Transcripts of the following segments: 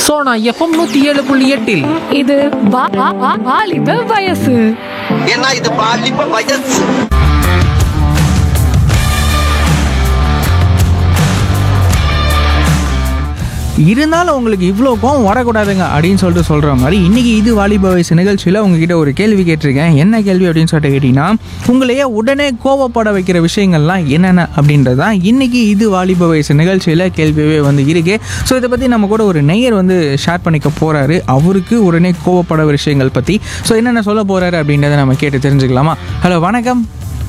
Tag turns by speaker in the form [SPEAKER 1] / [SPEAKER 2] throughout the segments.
[SPEAKER 1] Sona FM நூத்தி ஏழு புள்ளி எட்டில்
[SPEAKER 2] இது வா- வா- வா- வாலிப வயசு
[SPEAKER 3] ஏன்னா இது பாலிப்ப வயசு
[SPEAKER 4] இருந்தாலும் உங்களுக்கு இவ்வளோ கோவம் வரக்கூடாதுங்க அப்படின்னு சொல்லிட்டு சொல்கிற மாதிரி இன்றைக்கி இது வாலிப வயசு நிகழ்ச்சியில் உங்ககிட்ட ஒரு கேள்வி கேட்டிருக்கேன் என்ன கேள்வி அப்படின்னு சொல்லிட்டு கேட்டிங்கன்னா உங்களையே உடனே கோவப்பட வைக்கிற விஷயங்கள்லாம் என்னென்ன அப்படின்றது தான் இன்றைக்கி இது வாலிப வயசு நிகழ்ச்சியில் கேள்வியே வந்து இருக்கு ஸோ இதை பற்றி நம்ம கூட ஒரு நெய்யர் வந்து ஷேர் பண்ணிக்க போகிறாரு அவருக்கு உடனே கோவப்பட விஷயங்கள் பற்றி ஸோ என்னென்ன சொல்ல போகிறாரு அப்படின்றத நம்ம கேட்டு தெரிஞ்சுக்கலாமா ஹலோ வணக்கம்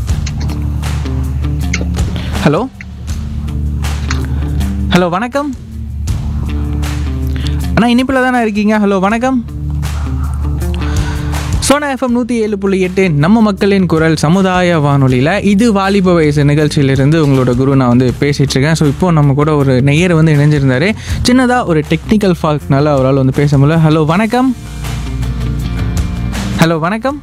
[SPEAKER 4] ஹலோ ஹலோ வணக்கம் அண்ணா இனிப்பில் தானே இருக்கீங்க ஹலோ வணக்கம் சோனா எஃப்எம் நூற்றி ஏழு புள்ளி எட்டு நம்ம மக்களின் குரல் சமுதாய வானொலியில் இது வாலிப வயசு நிகழ்ச்சியிலிருந்து உங்களோட குரு நான் வந்து பேசிகிட்டு இருக்கேன் ஸோ இப்போ நம்ம கூட ஒரு நெய்யர் வந்து இணைஞ்சிருந்தாரு சின்னதாக ஒரு டெக்னிக்கல் ஃபால்ட்னால அவரால் வந்து பேச முடியல ஹலோ வணக்கம் ஹலோ வணக்கம்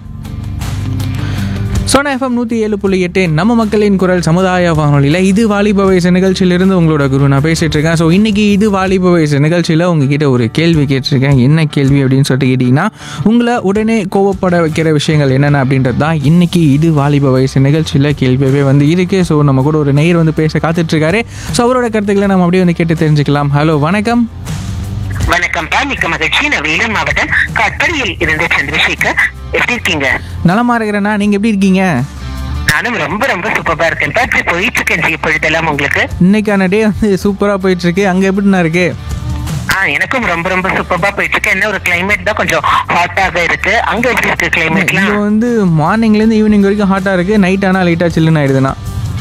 [SPEAKER 4] சோனா எஃப்எம் நூற்றி ஏழு புள்ளி எட்டு நம்ம மக்களின் குரல் சமுதாய வானொலியில் இது வாலிப வயசு நிகழ்ச்சியிலிருந்து உங்களோட குரு நான் பேசிட்டு இருக்கேன் ஸோ இன்னைக்கு இது வாலிப வயசு நிகழ்ச்சியில் உங்ககிட்ட ஒரு கேள்வி கேட்டிருக்கேன் என்ன கேள்வி அப்படின்னு சொல்லிட்டு கேட்டிங்கன்னா உங்களை உடனே கோவப்பட வைக்கிற விஷயங்கள் என்னென்ன அப்படின்றது தான் இன்னைக்கு இது வாலிப வயசு நிகழ்ச்சியில் கேள்வியவே வந்து இருக்கு ஸோ நம்ம கூட ஒரு நேயர் வந்து பேச காத்துட்டு இருக்காரு ஸோ அவரோட கருத்துக்களை நம்ம அப்படியே வந்து கேட்டு தெரிஞ்சுக்கலாம் ஹலோ வணக்கம்
[SPEAKER 5] வணக்கம் பா மிக்க மகிழ்ச்சி நான் வேலூர் மாவட்டம் காட்பாடியில் இருந்து சந்திரசேகர் எப்படி இருக்கீங்க
[SPEAKER 4] நலமா இருக்கிறேண்ணா நீங்கள் எப்படி இருக்கீங்க
[SPEAKER 5] நானும் ரொம்ப ரொம்ப சூப்பரா இருக்கேன் பா இப்படி போயிட்டு இருக்கேன் இப்பொழுதெல்லாம் உங்களுக்கு
[SPEAKER 4] இன்னைக்கான டே வந்து சூப்பராக போயிட்டு இருக்கு அங்கே எப்படிண்ணா இருக்கு
[SPEAKER 5] ஆ எனக்கும் ரொம்ப ரொம்ப சூப்பரா போயிட்டு இருக்கு என்ன ஒரு கிளைமேட் தான் கொஞ்சம் ஹாட்டாக இருக்கு அங்க எப்படி இருக்கு
[SPEAKER 4] இங்க
[SPEAKER 5] கிளைமேட்லாம்
[SPEAKER 4] வந்து மார்னிங்லேருந்து ஈவினிங் வரைக்கும் ஹாட்டாக இருக்குது நைட் ஆனால் லைட்டாக சில்லுன்னு ஆயிடுதுண்ணா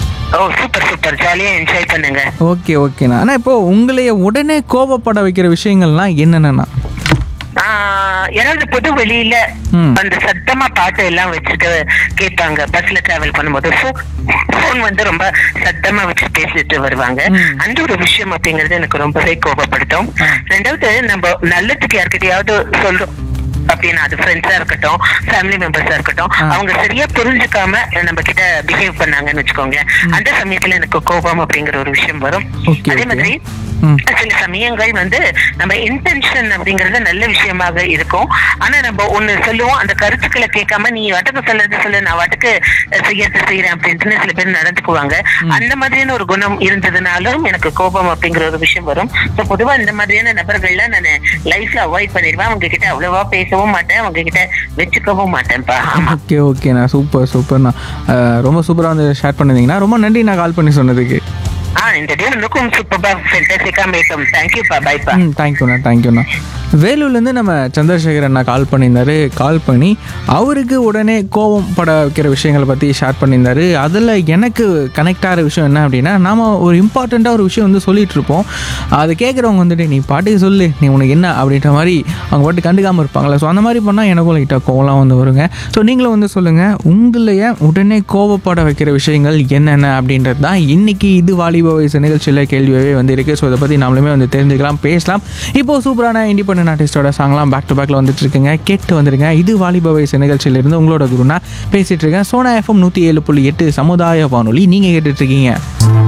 [SPEAKER 5] ஓ சூப்பர் சூப்பர் ஜாலியா என்ஜாய் பண்ணுங்க
[SPEAKER 4] ஓகே ஓகேண்ணா ஆனால் இப்போ உங்களைய உடனே கோபப்பட வைக்கிற விஷயங்கள்லாம் என்னென்னண்ணா
[SPEAKER 5] ஆ, யாராவது பொது வெளியில
[SPEAKER 4] ம்.
[SPEAKER 5] அந்த சத்தமா பாட்டு எல்லாம் வச்சுட்டு கேட்பாங்க பஸ்ல டிராவல் பண்ணும்போது போன் வந்து ரொம்ப சத்தமா வச்சு பேசிட்டு வருவாங்க
[SPEAKER 4] ம்.
[SPEAKER 5] அந்த ஒரு விஷயம் அப்படிங்கறது எனக்கு ரொம்பவே கோபப்படுத்தும்
[SPEAKER 4] ஆ.
[SPEAKER 5] ரெண்டாவது நம்ம நல்லதுக்கு யார்கிட்டயாவது சொல்றோம் அப்படின்னா அது ஃப்ரெண்ட்ஸா இருக்கட்டும் ஃபேமிலி மெம்பர்ஸா இருக்கட்டும்
[SPEAKER 4] ஆ.
[SPEAKER 5] அவங்க சரியா புரிஞ்சுக்காம நம்ம கிட்ட பிஹேவ் பண்ணாங்கன்னு வச்சுக்கோங்க அந்த சமயத்துல எனக்கு கோபம் அப்படிங்கிற ஒரு விஷயம் வரும்
[SPEAKER 4] Okay,
[SPEAKER 5] அதே
[SPEAKER 4] okay.
[SPEAKER 5] மாதிரி
[SPEAKER 4] ம்
[SPEAKER 5] சில சமயங்கள் வந்து நம்ம இன்டென்ஷன் அப்படிங்கறது நல்ல விஷயமாக இருக்கும் ஆனா நம்ம ஒண்ணு சொல்லுவோம் அந்த கருத்துக்களை கேட்காம நீ வாட்டுக்கு சொல்றது சொல்லு நான் வாட்டுக்கு அஹ், செய்யறது செய்யறேன் அப்படின்ட்டு சில பேர் நடந்துக்குவாங்க அந்த மாதிரியான ஒரு குணம் இருந்ததுனாலும் எனக்கு கோபம் அப்படிங்கிற ஒரு விஷயம் வரும் ஸோ பொதுவா இந்த மாதிரியான நபர்கள்ல நான் லைஃப்ல அவாய்ட் பண்ணிடுவேன் அவங்க கிட்ட அவ்வளவா பேசவும் மாட்டேன் அவங்க கிட்ட வச்சுக்கவும் மாட்டேன்ப்பா ஆமா
[SPEAKER 4] ஓகே ஓகேண்ணா சூப்பர் சூப்பர்ண்ணா அஹ், ரொம்ப சூப்பராக வந்து ஷேர் பண்ணிருந்தீங்கண்ணா ரொம்ப நன்றி நான் கால் பண்ணி சொன்னதுக்கு
[SPEAKER 5] ஆ இந்த டே உனக்கும் சூப்பர்பா ஃபென்டாஸ்டிக்கா மேக்கம் தேங்க்யூப்பா பைப்பா
[SPEAKER 4] ம் தேங்க்யூண்ணா தேங்க்யூண்ணா வேலூர்லேருந்து நம்ம சந்திரசேகர் அண்ணா கால் பண்ணியிருந்தாரு கால் பண்ணி அவருக்கு உடனே கோபம் பட வைக்கிற விஷயங்களை பற்றி ஷேர் பண்ணியிருந்தாரு அதில் எனக்கு கனெக்ட் ஆகிற விஷயம் என்ன அப்படின்னா நாம் ஒரு இம்பார்ட்டண்ட்டாக ஒரு விஷயம் வந்து சொல்லிட்டு இருப்போம் அதை கேட்குறவங்க வந்துட்டு நீ பாட்டுக்கு சொல்லு நீ உனக்கு என்ன அப்படின்ற மாதிரி அவங்க பாட்டு கண்டுக்காமல் இருப்பாங்களே ஸோ அந்த மாதிரி பண்ணால் எனக்கும் லைட்டாக கோவம்லாம் வந்து வருங்க ஸோ நீங்களும் வந்து சொல்லுங்கள் உங்களைய உடனே கோவப்பட வைக்கிற விஷயங்கள் என்னென்ன அப்படின்றது தான் இன்றைக்கி இது வாலிப வயசு நிகழ்ச்சியில் கேள்வியாகவே வந்து இருக்குது ஸோ இதை பற்றி நாமளுமே வந்து தெரிஞ்சுக்கலாம் பேசலாம் இப்போது சூப்பரான இண்டிபெண்டன்ட் ஆர்டிஸ்டோட சாங்லாம் பேக் டு பேக்கில் வந்துட்டு இருக்குங்க கேட்டு வந்துருங்க இது வாலிப வயசு நிகழ்ச்சியிலிருந்து உங்களோட குருனா பேசிகிட்டு இருக்கேன் சோனா எஃப்எம் நூற்றி ஏழு புள்ளி எட்டு சமுதாய வானொலி நீங்கள் கேட்டுட்ருக்கீங்க